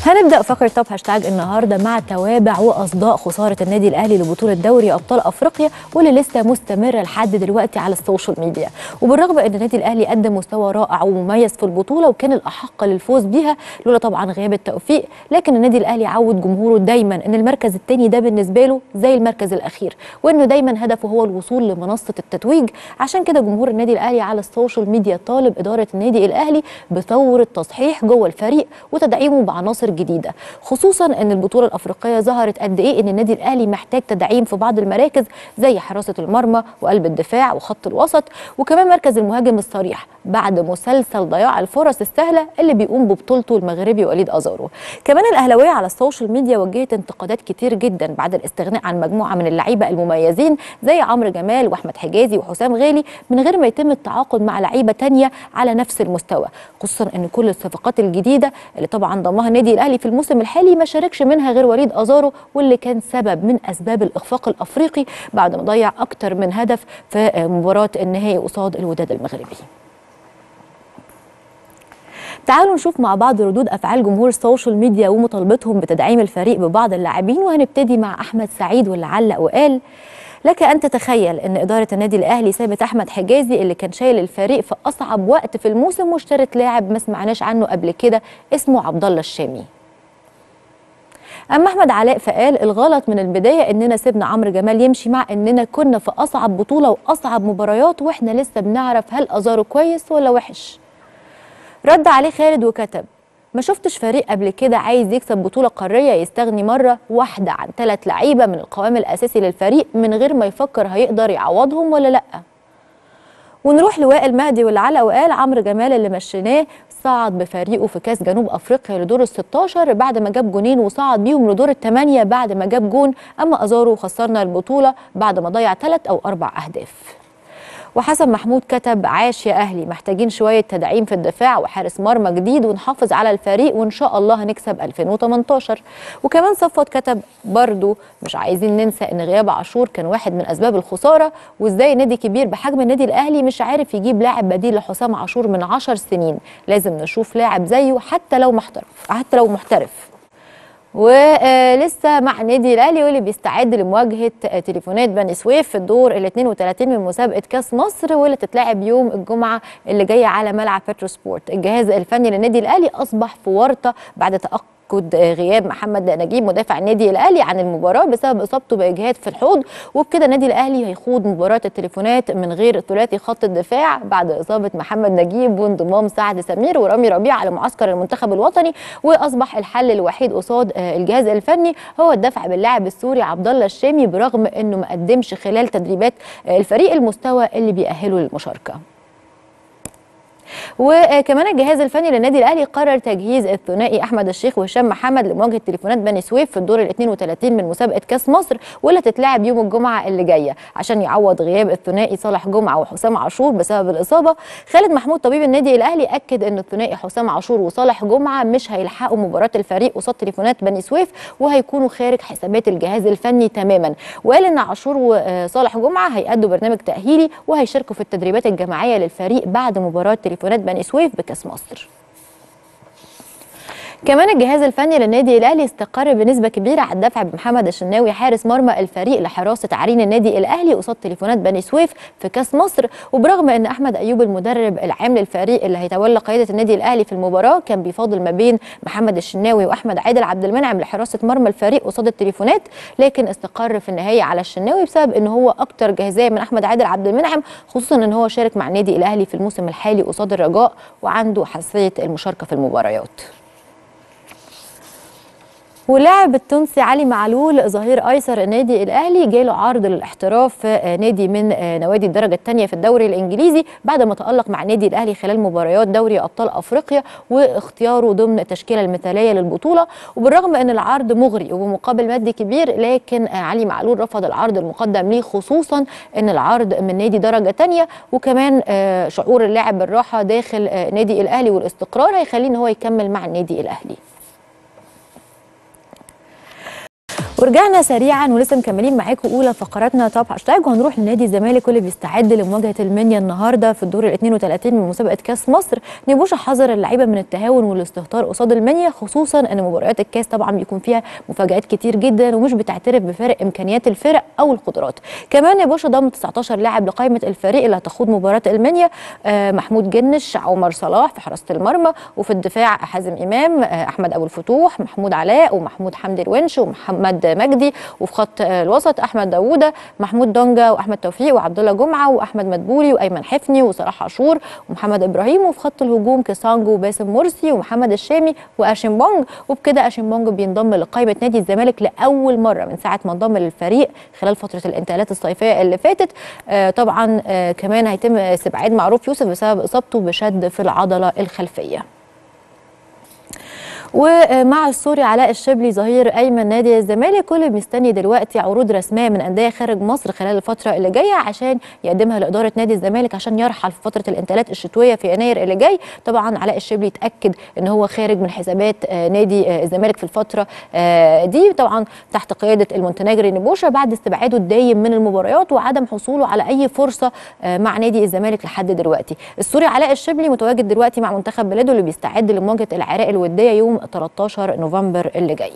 هنبدا فقره توب هاشتاج النهارده مع توابع واصداء خساره النادي الاهلي لبطوله دوري ابطال افريقيا واللي لسه مستمره لحد دلوقتي على السوشيال ميديا وبالرغم ان النادي الاهلي قدم مستوى رائع ومميز في البطوله وكان الاحق للفوز بيها لولا طبعا غياب التوفيق لكن النادي الاهلي عود جمهوره دايما ان المركز الثاني ده بالنسبه له زي المركز الاخير وانه دايما هدفه هو الوصول لمنصه التتويج عشان كده جمهور النادي الاهلي على السوشيال ميديا طالب اداره النادي الاهلي بثوره تصحيح جوه الفريق وتدعيمه بعناصر جديده خصوصا ان البطوله الافريقيه ظهرت قد ايه ان النادي الاهلي محتاج تدعيم في بعض المراكز زي حراسه المرمى وقلب الدفاع وخط الوسط وكمان مركز المهاجم الصريح بعد مسلسل ضياع الفرص السهله اللي بيقوم ببطولته المغربي وليد ازارو كمان الاهلاويه على السوشيال ميديا وجهت انتقادات كتير جدا بعد الاستغناء عن مجموعه من اللعيبه المميزين زي عمرو جمال واحمد حجازي وحسام غالي من غير ما يتم التعاقد مع لعيبه تانية على نفس المستوى خصوصا ان كل الصفقات الجديده اللي طبعا ضمها النادي الاهلي في الموسم الحالي ما شاركش منها غير وليد ازارو واللي كان سبب من اسباب الاخفاق الافريقي بعد ما ضيع اكتر من هدف في مباراه النهائي قصاد الوداد المغربي تعالوا نشوف مع بعض ردود افعال جمهور السوشيال ميديا ومطالبتهم بتدعيم الفريق ببعض اللاعبين وهنبتدي مع احمد سعيد واللي علق وقال لك ان تتخيل ان اداره النادي الاهلي سابت احمد حجازي اللي كان شايل الفريق في اصعب وقت في الموسم واشترت لاعب ما سمعناش عنه قبل كده اسمه عبد الله الشامي اما احمد علاء فقال الغلط من البدايه اننا سيبنا عمرو جمال يمشي مع اننا كنا في اصعب بطوله واصعب مباريات واحنا لسه بنعرف هل ازاره كويس ولا وحش رد عليه خالد وكتب ما شفتش فريق قبل كده عايز يكسب بطولة قارية يستغني مرة واحدة عن ثلاث لعيبة من القوام الأساسي للفريق من غير ما يفكر هيقدر يعوضهم ولا لأ ونروح لوائل مهدي واللي علق وقال عمرو جمال اللي مشيناه صعد بفريقه في كاس جنوب افريقيا لدور ال 16 بعد ما جاب جونين وصعد بيهم لدور الثمانيه بعد ما جاب جون اما ازارو خسرنا البطوله بعد ما ضيع ثلاث او اربع اهداف وحسن محمود كتب عاش يا اهلي محتاجين شويه تدعيم في الدفاع وحارس مرمى جديد ونحافظ على الفريق وان شاء الله هنكسب 2018 وكمان صفوت كتب برضو مش عايزين ننسى ان غياب عاشور كان واحد من اسباب الخساره وازاي نادي كبير بحجم النادي الاهلي مش عارف يجيب لاعب بديل لحسام عاشور من 10 سنين لازم نشوف لاعب زيه حتى لو محترف حتى لو محترف ولسه مع النادي الاهلي واللي بيستعد لمواجهه تليفونات بني سويف في الدور ال 32 من مسابقه كاس مصر واللي تتلعب يوم الجمعه اللي جايه على ملعب بترو سبورت الجهاز الفني للنادي الاهلي اصبح في ورطه بعد تاقد تاكد غياب محمد نجيب مدافع النادي الاهلي عن المباراه بسبب اصابته باجهاد في الحوض وبكده النادي الاهلي هيخوض مباراه التليفونات من غير ثلاثي خط الدفاع بعد اصابه محمد نجيب وانضمام سعد سمير ورامي ربيع على معسكر المنتخب الوطني واصبح الحل الوحيد قصاد الجهاز الفني هو الدفع باللاعب السوري عبد الله الشامي برغم انه ما قدمش خلال تدريبات الفريق المستوى اللي بيأهله للمشاركه وكمان الجهاز الفني للنادي الاهلي قرر تجهيز الثنائي احمد الشيخ وهشام محمد لمواجهه تليفونات بني سويف في الدور ال 32 من مسابقه كاس مصر واللي تتلعب يوم الجمعه اللي جايه عشان يعوض غياب الثنائي صالح جمعه وحسام عاشور بسبب الاصابه خالد محمود طبيب النادي الاهلي اكد ان الثنائي حسام عاشور وصالح جمعه مش هيلحقوا مباراه الفريق قصاد تليفونات بني سويف وهيكونوا خارج حسابات الجهاز الفني تماما وقال ان عاشور وصالح جمعه هيأدوا برنامج تاهيلي وهيشاركوا في التدريبات الجماعيه للفريق بعد مباراه تليفونات بني سويف بكاس مصر كمان الجهاز الفني للنادي الاهلي استقر بنسبه كبيره على الدفع بمحمد الشناوي حارس مرمى الفريق لحراسه عرين النادي الاهلي قصاد تليفونات بني سويف في كاس مصر وبرغم ان احمد ايوب المدرب العام للفريق اللي هيتولى قياده النادي الاهلي في المباراه كان بيفاضل ما بين محمد الشناوي واحمد عادل عبد المنعم لحراسه مرمى الفريق قصاد التليفونات لكن استقر في النهايه على الشناوي بسبب ان هو اكتر جاهزيه من احمد عادل عبد المنعم خصوصا ان هو شارك مع النادي الاهلي في الموسم الحالي قصاد الرجاء وعنده حساسيه المشاركه في المباريات واللاعب التونسي علي معلول ظهير ايسر النادي الاهلي جاله عرض للاحتراف في نادي من نوادي الدرجه الثانيه في الدوري الانجليزي بعد ما تالق مع النادي الاهلي خلال مباريات دوري ابطال افريقيا واختياره ضمن التشكيله المثاليه للبطوله وبالرغم ان العرض مغري وبمقابل مادي كبير لكن علي معلول رفض العرض المقدم ليه خصوصا ان العرض من نادي درجه ثانيه وكمان شعور اللاعب بالراحه داخل نادي الاهلي والاستقرار هيخليه ان هو يكمل مع النادي الاهلي ورجعنا سريعا ولسه مكملين معاكم اولى فقراتنا توب هاشتاج وهنروح لنادي الزمالك واللي بيستعد لمواجهه المنيا النهارده في الدور ال 32 من مسابقه كاس مصر نبوشه حذر اللعيبه من التهاون والاستهتار قصاد المنيا خصوصا ان مباريات الكاس طبعا بيكون فيها مفاجات كتير جدا ومش بتعترف بفرق امكانيات الفرق او القدرات كمان نبوشه ضم 19 لاعب لقائمه الفريق اللي هتخوض مباراه المنيا آه محمود جنش عمر صلاح في حراسه المرمى وفي الدفاع حازم امام آه احمد ابو الفتوح محمود علاء ومحمود حمدي الونش ومحمد مجدي وفي خط الوسط احمد داوودة محمود دونجا واحمد توفيق وعبد الله جمعه واحمد مدبولي وايمن حفني وصلاح عاشور ومحمد ابراهيم وفي خط الهجوم كيسانجو وباسم مرسي ومحمد الشامي واشيمبونج وبكده اشيمبونج بينضم لقائمه نادي الزمالك لاول مره من ساعه ما انضم للفريق خلال فتره الانتقالات الصيفيه اللي فاتت آه طبعا آه كمان هيتم استبعاد معروف يوسف بسبب اصابته بشد في العضله الخلفيه ومع السوري علاء الشبلي ظهير ايمن نادي الزمالك كل مستني دلوقتي عروض رسميه من انديه خارج مصر خلال الفتره اللي جايه عشان يقدمها لاداره نادي الزمالك عشان يرحل في فتره الانتقالات الشتويه في يناير اللي جاي طبعا علاء الشبلي اتاكد ان هو خارج من حسابات نادي الزمالك في الفتره دي طبعا تحت قياده المونتنيجري نبوشه بعد استبعاده الدايم من المباريات وعدم حصوله على اي فرصه مع نادي الزمالك لحد دلوقتي السوري علاء الشبلي متواجد دلوقتي مع منتخب بلاده اللي بيستعد لمواجهه العراق الوديه يوم 13 نوفمبر اللي جاي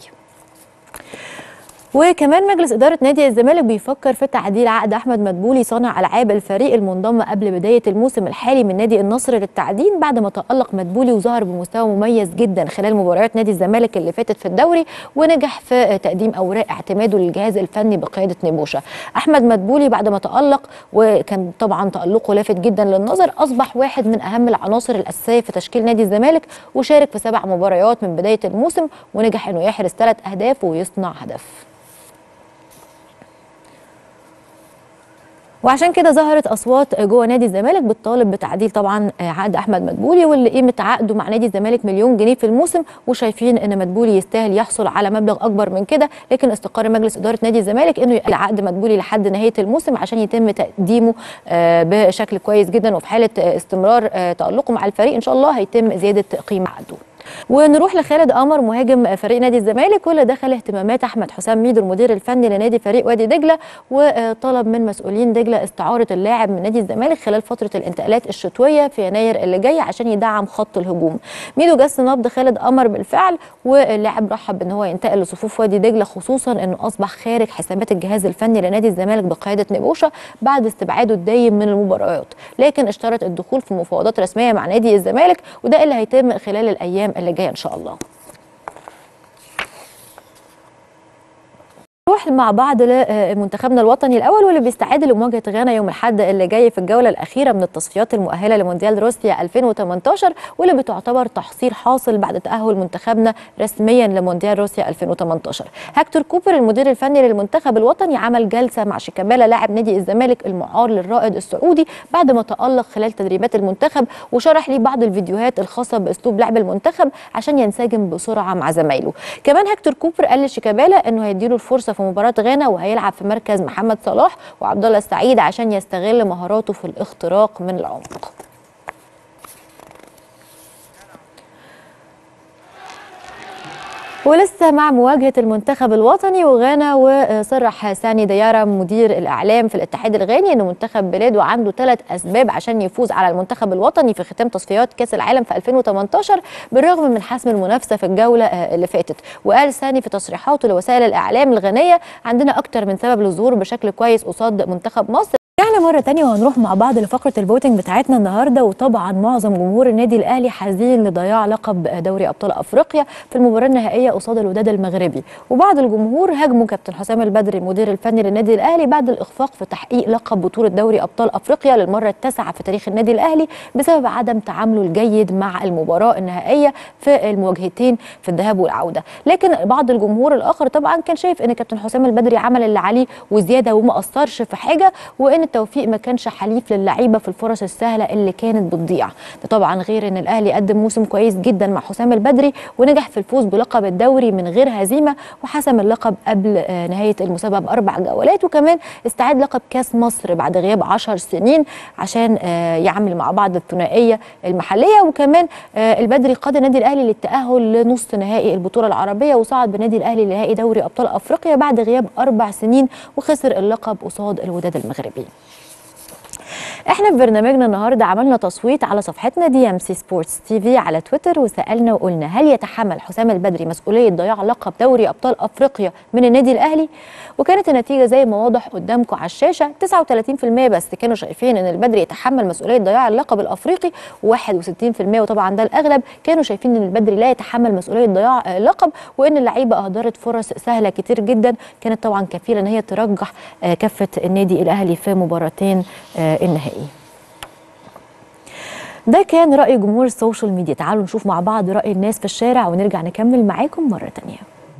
وكمان مجلس إدارة نادي الزمالك بيفكر في تعديل عقد أحمد مدبولي صانع ألعاب الفريق المنضم قبل بداية الموسم الحالي من نادي النصر للتعدين بعد ما تألق مدبولي وظهر بمستوى مميز جدا خلال مباريات نادي الزمالك اللي فاتت في الدوري ونجح في تقديم أوراق اعتماده للجهاز الفني بقيادة نبوشة أحمد مدبولي بعد ما تألق وكان طبعا تألقه لافت جدا للنظر أصبح واحد من أهم العناصر الأساسية في تشكيل نادي الزمالك وشارك في سبع مباريات من بداية الموسم ونجح إنه يحرز ثلاث أهداف ويصنع هدف وعشان كده ظهرت اصوات جوه نادي الزمالك بتطالب بتعديل طبعا عقد احمد مدبولي واللي قيمه عقده مع نادي الزمالك مليون جنيه في الموسم وشايفين ان مدبولي يستاهل يحصل على مبلغ اكبر من كده لكن استقر مجلس اداره نادي الزمالك انه يقل عقد مدبولي لحد نهايه الموسم عشان يتم تقديمه بشكل كويس جدا وفي حاله استمرار تالقه مع الفريق ان شاء الله هيتم زياده قيمه عقده ونروح لخالد قمر مهاجم فريق نادي الزمالك واللي دخل اهتمامات احمد حسام ميدو المدير الفني لنادي فريق وادي دجله وطلب من مسؤولين دجله استعاره اللاعب من نادي الزمالك خلال فتره الانتقالات الشتويه في يناير اللي جاي عشان يدعم خط الهجوم ميدو جس نبض خالد قمر بالفعل واللاعب رحب ان هو ينتقل لصفوف وادي دجله خصوصا انه اصبح خارج حسابات الجهاز الفني لنادي الزمالك بقياده نبوشه بعد استبعاده الدايم من المباريات لكن اشترط الدخول في مفاوضات رسميه مع نادي الزمالك وده اللي هيتم خلال الايام اللي جايه ان شاء الله نروح مع بعض لمنتخبنا الوطني الاول واللي بيستعد لمواجهه غانا يوم الاحد اللي جاي في الجوله الاخيره من التصفيات المؤهله لمونديال روسيا 2018 واللي بتعتبر تحصيل حاصل بعد تاهل منتخبنا رسميا لمونديال روسيا 2018 هكتور كوبر المدير الفني للمنتخب الوطني عمل جلسه مع شيكابالا لاعب نادي الزمالك المعار للرائد السعودي بعد ما تالق خلال تدريبات المنتخب وشرح ليه بعض الفيديوهات الخاصه باسلوب لعب المنتخب عشان ينسجم بسرعه مع زمايله كمان هكتور كوبر قال لشيكابالا انه هيديله الفرصه في مباراه غانا وهيلعب في مركز محمد صلاح وعبد الله السعيد عشان يستغل مهاراته في الاختراق من العمق ولسه مع مواجهه المنتخب الوطني وغانا وصرح ساني ديارة مدير الاعلام في الاتحاد الغاني ان منتخب بلاده عنده ثلاث اسباب عشان يفوز على المنتخب الوطني في ختام تصفيات كاس العالم في 2018 بالرغم من حسم المنافسه في الجوله اللي فاتت وقال ساني في تصريحاته لوسائل الاعلام الغنيه عندنا اكتر من سبب للظهور بشكل كويس قصاد منتخب مصر رجعنا مرة تانية وهنروح مع بعض لفقرة الفوتنج بتاعتنا النهاردة وطبعا معظم جمهور النادي الأهلي حزين لضياع لقب دوري أبطال أفريقيا في المباراة النهائية قصاد الوداد المغربي وبعض الجمهور هاجموا كابتن حسام البدري المدير الفني للنادي الأهلي بعد الإخفاق في تحقيق لقب بطولة دوري أبطال أفريقيا للمرة التاسعة في تاريخ النادي الأهلي بسبب عدم تعامله الجيد مع المباراة النهائية في المواجهتين في الذهاب والعودة لكن بعض الجمهور الآخر طبعا كان شايف إن كابتن حسام البدري عمل اللي عليه وزيادة وما قصرش في حاجة وإن التوفيق توفيق ما كانش حليف للعيبه في الفرص السهله اللي كانت بتضيع ده طبعا غير ان الاهلي قدم موسم كويس جدا مع حسام البدري ونجح في الفوز بلقب الدوري من غير هزيمه وحسم اللقب قبل آه، نهايه المسابقه باربع جولات وكمان استعاد لقب كاس مصر بعد غياب 10 سنين عشان آه، يعمل مع بعض الثنائيه المحليه وكمان آه، البدري قاد النادي الاهلي للتاهل لنصف نهائي البطوله العربيه وصعد بالنادي الاهلي لنهائي دوري ابطال افريقيا بعد غياب اربع سنين وخسر اللقب قصاد الوداد المغربي احنا في برنامجنا النهارده عملنا تصويت على صفحتنا دي ام سي سبورتس تي في على تويتر وسالنا وقلنا هل يتحمل حسام البدري مسؤوليه ضياع لقب دوري ابطال افريقيا من النادي الاهلي وكانت النتيجه زي ما واضح قدامكم على الشاشه 39% بس كانوا شايفين ان البدري يتحمل مسؤوليه ضياع اللقب الافريقي و61% وطبعا ده الاغلب كانوا شايفين ان البدري لا يتحمل مسؤوليه ضياع اللقب وان اللعيبه اهدرت فرص سهله كتير جدا كانت طبعا كفيله ان هي ترجح آه، كفه النادي الاهلي في مباراتين آه، النهائي ده كان رأي جمهور السوشيال ميديا تعالوا نشوف مع بعض رأي الناس في الشارع ونرجع نكمل معاكم مرة تانية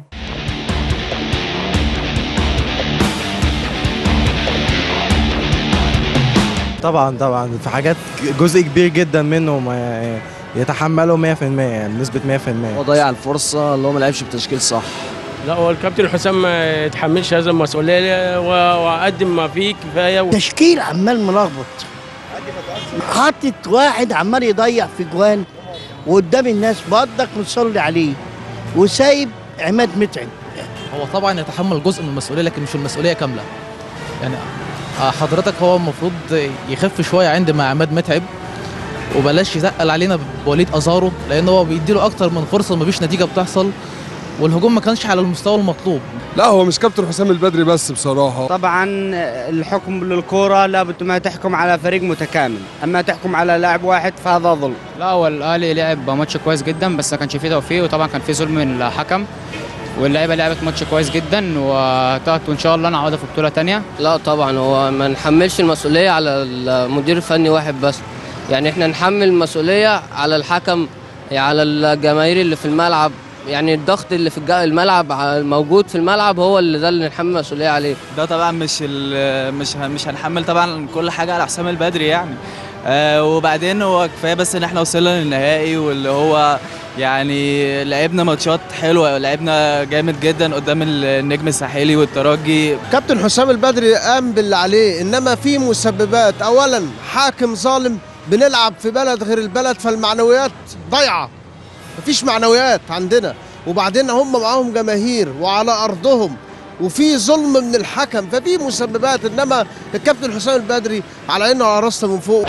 طبعا طبعا في حاجات جزء كبير جدا منه ما يتحمله 100% يعني بنسبة 100% هو ضيع الفرصه اللي هو ما لعبش بتشكيل صح لا هو الكابتن حسام ما يتحملش هذا المسؤوليه و- وقدم ما فيه كفايه و... تشكيل عمال ملخبط حاطط واحد عمال يضيع في جوان وقدام الناس برضك مصلي عليه وسايب عماد متعب هو طبعا يتحمل جزء من المسؤوليه لكن مش المسؤوليه كامله يعني آه، حضرتك هو المفروض يخف شويه عند ما عماد متعب وبلاش يتقل علينا بوليد ازارو لان هو بيديله اكتر من فرصه مفيش نتيجه بتحصل والهجوم ما كانش على المستوى المطلوب لا هو مش كابتن حسام البدري بس بصراحه طبعا الحكم للكرة لابد ما تحكم على فريق متكامل أما تحكم على لاعب واحد فهذا ظلم لا هو الاهلي لعب ماتش كويس جدا بس ما كانش فيه توفيق وطبعا كان فيه ظلم من الحكم واللعيبه لعبت ماتش كويس جدا وتأت وان شاء الله نعوضها في بطوله تانية لا طبعا هو ما نحملش المسؤولية على المدير الفني واحد بس يعني احنا نحمل المسؤولية على الحكم على الجماهير اللي في الملعب يعني الضغط اللي في الج- الملعب ع- موجود في الملعب هو اللي ده اللي نحمل المسؤولية عليه ده طبعا مش ال- مش ه- مش هنحمل طبعا كل حاجه على حسام البدري يعني آه وبعدين هو كفايه بس ان احنا وصلنا للنهائي واللي هو يعني لعبنا ماتشات حلوه لعبنا جامد جدا قدام النجم الساحلي والترجي كابتن حسام البدري قام باللي عليه انما في مسببات اولا حاكم ظالم بنلعب في بلد غير البلد فالمعنويات ضايعه مفيش معنويات عندنا وبعدين هم معاهم جماهير وعلى ارضهم وفي ظلم من الحكم ففي مسببات انما الكابتن حسام البدري على عينه وعلى راسنا من فوق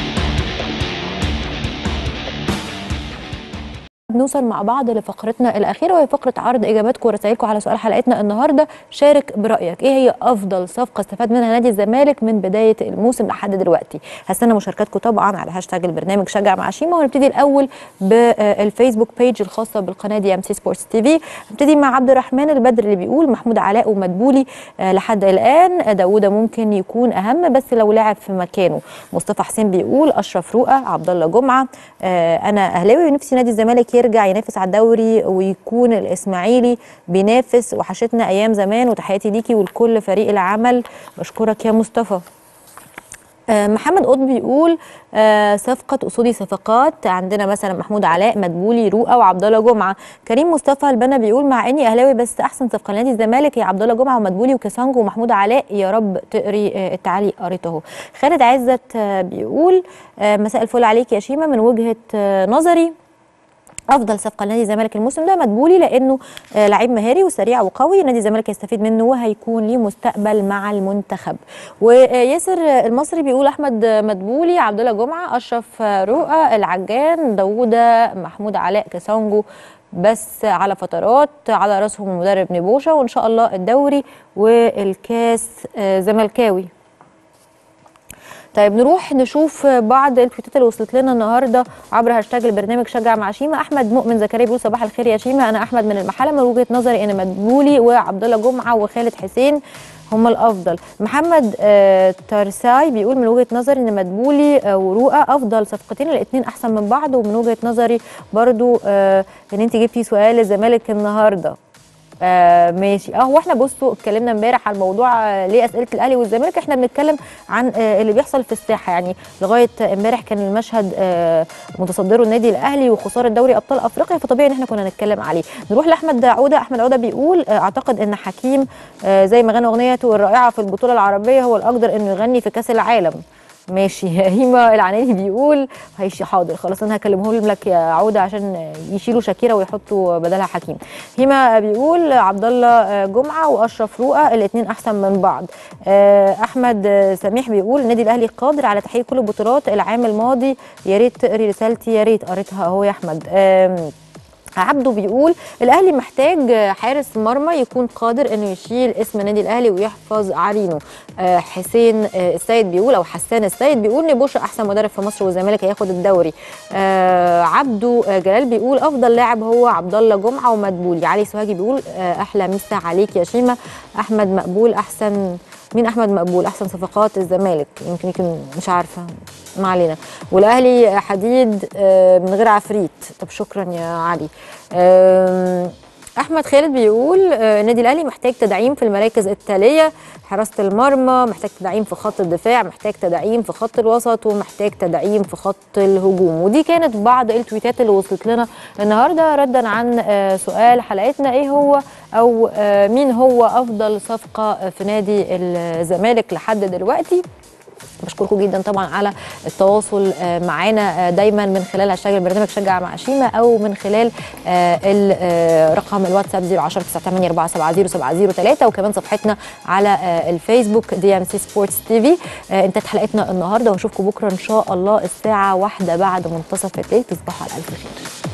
بنوصل مع بعض لفقرتنا الأخيرة وهي فقرة عرض إجاباتكم ورسائلكم على سؤال حلقتنا النهاردة شارك برأيك إيه هي أفضل صفقة استفاد منها نادي الزمالك من بداية الموسم لحد دلوقتي هستنى مشاركاتكم طبعا على هاشتاج البرنامج شجع مع شيما وهنبتدي الأول بالفيسبوك بيج الخاصة بالقناة دي ام سي سبورتس تي في هنبتدي مع عبد الرحمن البدر اللي بيقول محمود علاء ومدبولي آه، لحد الآن داوودة ممكن يكون أهم بس لو لعب في مكانه مصطفى حسين بيقول أشرف رؤى عبد الله جمعة آه، أنا أهلاوي ونفسي نادي الزمالك يرجع ينافس على الدوري ويكون الإسماعيلي بينافس وحشتنا أيام زمان وتحياتي ليكي ولكل فريق العمل بشكرك يا مصطفى آه، محمد قطب بيقول آه، صفقة أصولي صفقات عندنا مثلا محمود علاء مدبولي رؤى وعبد الله جمعة كريم مصطفى البنا بيقول مع إني أهلاوي بس أحسن صفقة لنادي الزمالك هي عبد الله جمعة ومدبولي وكاسانجو ومحمود علاء يا رب تقري آه، التعليق قريته خالد عزت آه، بيقول آه، مساء الفل عليك يا شيماء من وجهة آه، نظري افضل صفقه لنادي الزمالك الموسم ده مدبولي لانه آه، لعيب مهاري وسريع وقوي نادي الزمالك يستفيد منه وهيكون ليه مستقبل مع المنتخب وياسر المصري بيقول احمد مدبولي عبد الله جمعه اشرف رؤى العجان داوودة محمود علاء كاسانجو بس على فترات على راسهم المدرب نبوشه وان شاء الله الدوري والكاس آه، زملكاوي طيب نروح نشوف بعض التويتات اللي وصلت لنا النهارده عبر هاشتاج البرنامج شجع مع شيما احمد مؤمن زكريا بيقول صباح الخير يا شيما انا احمد من المحله من وجهه نظري ان مدبولي وعبد الله جمعه وخالد حسين هم الافضل محمد آه ترساي بيقول من وجهه نظري ان مدبولي آه ورؤى افضل صفقتين الاثنين احسن من بعض ومن وجهه نظري برضو آه ان انت جبتي سؤال الزمالك النهارده آه ماشي اه هو احنا بصوا اتكلمنا امبارح على الموضوع آه ليه اسئله الاهلي والزمالك احنا بنتكلم عن آه اللي بيحصل في الساحه يعني لغايه امبارح كان المشهد آه متصدره النادي الاهلي وخساره دوري ابطال افريقيا فطبيعي ان احنا كنا نتكلم عليه نروح لاحمد عوده احمد عوده بيقول آه اعتقد ان حكيم آه زي ما غنى اغنيته الرائعه في البطوله العربيه هو الاقدر انه يغني في كاس العالم ماشي هيما العناني بيقول هيش حاضر خلاص انا هكلمهم لك يا عوده عشان يشيلوا شاكيرا ويحطوا بدلها حكيم هيما بيقول عبد الله جمعه واشرف رؤى الاثنين احسن من بعض احمد سميح بيقول النادي الاهلي قادر على تحقيق كل البطولات العام الماضي يا ريت تقري رسالتي يا ريت قريتها اهو يا احمد عبده بيقول الاهلي محتاج حارس مرمى يكون قادر انه يشيل اسم النادي الاهلي ويحفظ عرينه حسين السيد بيقول او حسان السيد بيقول نبوش احسن مدرب في مصر والزمالك هياخد الدوري عبده جلال بيقول افضل لاعب هو عبد الله جمعه ومدبولي علي سوهاجي بيقول احلى مسا عليك يا شيماء احمد مقبول احسن مين احمد مقبول احسن صفقات الزمالك يمكن يمكن مش عارفه ما علينا والاهلي حديد من غير عفريت طب شكرا يا علي احمد خالد بيقول النادي الاهلي محتاج تدعيم في المراكز التاليه حراسه المرمى محتاج تدعيم في خط الدفاع محتاج تدعيم في خط الوسط ومحتاج تدعيم في خط الهجوم ودي كانت بعض التويتات اللي وصلت لنا النهارده ردا عن سؤال حلقتنا ايه هو او مين هو افضل صفقه في نادي الزمالك لحد دلوقتي بشكركم جدا طبعا على التواصل معانا دايما من خلال هاشتاج البرنامج شجع مع شيما او من خلال رقم الواتساب 010 984 وكمان صفحتنا على الفيسبوك دي ام سي سبورتس تي في انتهت حلقتنا النهارده ونشوفكم بكره ان شاء الله الساعه واحدة بعد منتصف الليل تصبحوا على الف خير